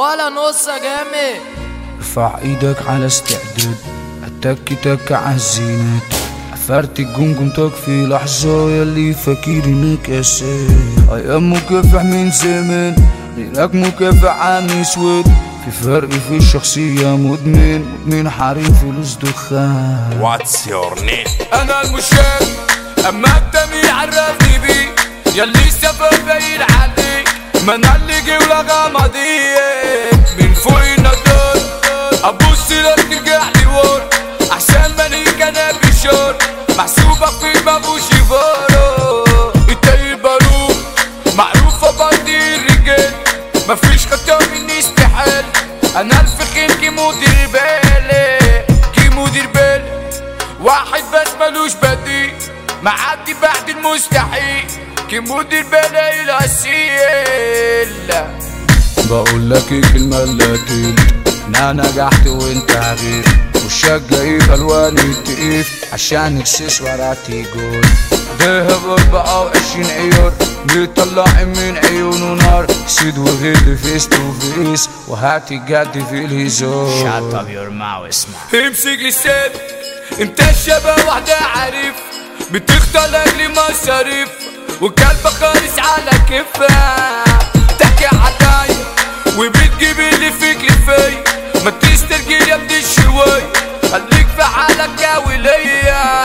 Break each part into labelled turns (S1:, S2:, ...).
S1: ولا نص يا جامد
S2: ارفع ايدك على استعداد اتك تك عالزينات عفرت الجمجمتك في لحظة يلي فاكر انك اساد ايام مكافح من زمان غيرك مكافح عن اسود في فرق في الشخصية مدمن مدمن حريم فلوس دخان
S3: واتس يور نيم
S4: انا المشاب اما انت مين عرفني بيه يلي السبب باين عليك ما انا اللي جي ولغى ماضيك من فوق النضال ابص لك ترجع لي ورا عشان مالك انا بشور محسوبك في بابو شيفارو التاي البارود معروفة بردي الرجال مفيش خطة مني استحال انا الفخم كي مدير بالي كي مدير بالي واحد بس ملوش بديل معدي بعد المستحيل كي مدير بالي الأسيل
S2: بقول لك إيه كلمة لا تقيل انا نجحت وانت غير وشك جايب الواني تقيف عشان اكسس وراتي جول دهب اربعة وعشرين عيار بيطلع من عيونه نار سيد وغير فيس تو فيس وهاتي جد في الهزار
S1: up your mouth اسمع
S4: امسك لسان انت الشباب واحدة عارف بتختار لاجل مصاريف وكلبة خالص على كفها تحكي عداي وبتجيب اللي فيك لفي ما تسترجل يا ابن الشوي خليك في حالك يا وليا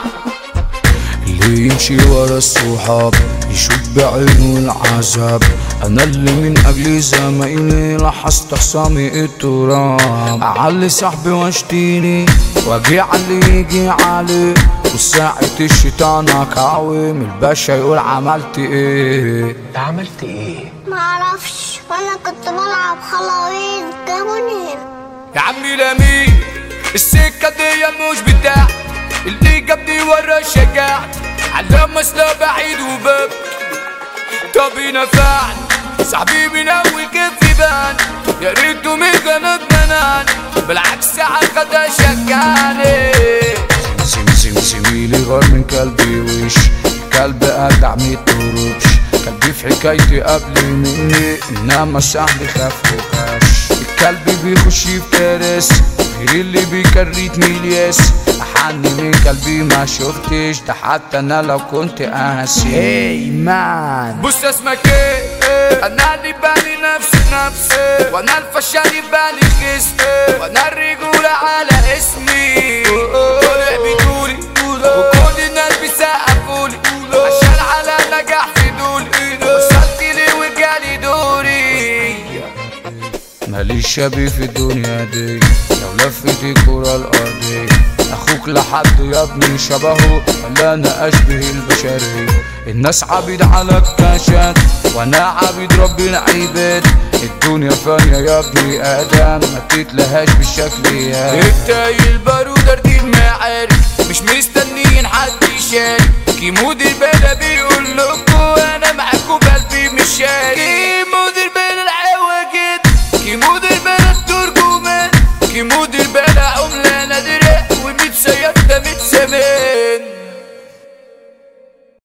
S2: اللي يمشي ورا الصحاب يشوف بعينه العذاب انا اللي من اجل زمايلي لاحظت خصامي التراب اعلي صاحبي واشتيني واجي على اللي يجي عليه وساعة الشيطان اقاوم الباشا يقول عملت ايه
S5: معرفش وانا كنت بلعب خلاويص جابوني هنا
S4: يا عمي لمين السكة دي مش بتاع اللي جابني ورا الشجاع على مسلا بعيد وباب طب نفعني صاحبي من اول كيف بان يا ريته ميجا جنان بالعكس عقد شجعني
S2: زم زم زميلي غار من كلبي وش كلب أجدع ميت تروبش كلبي في حكايتي قبل مني إنما صاحبي خاف وخاش الكلب بيخش في كارث غير اللي بيكريت ميلياس أحن من كلبي ما شفتش ده حتى أنا لو كنت قاسي هي مان
S4: بص اسمك ايه انا اللي بالي نفسي نفسي وانا الفشل بالي خس وانا الرجولة على اسمي طالع بدولي وكل الناس بيسقفولي عشان على نجاح في دولي وصلت لي وجالي دوري
S2: ماليش شبيه في الدنيا دي لو لفت الكرة الأرضية أخوك لحد يا ابني شبهه ولا أنا أشبه البشرية الناس عبيد على الكاشات وأنا عبيد رب العباد الدنيا فانية يا ابني آدم ما تتلهاش بالشكل يا
S4: التاي البارودة دي المعارك مش مستنيين حد يشارك كي مدير بلا بيقول لكم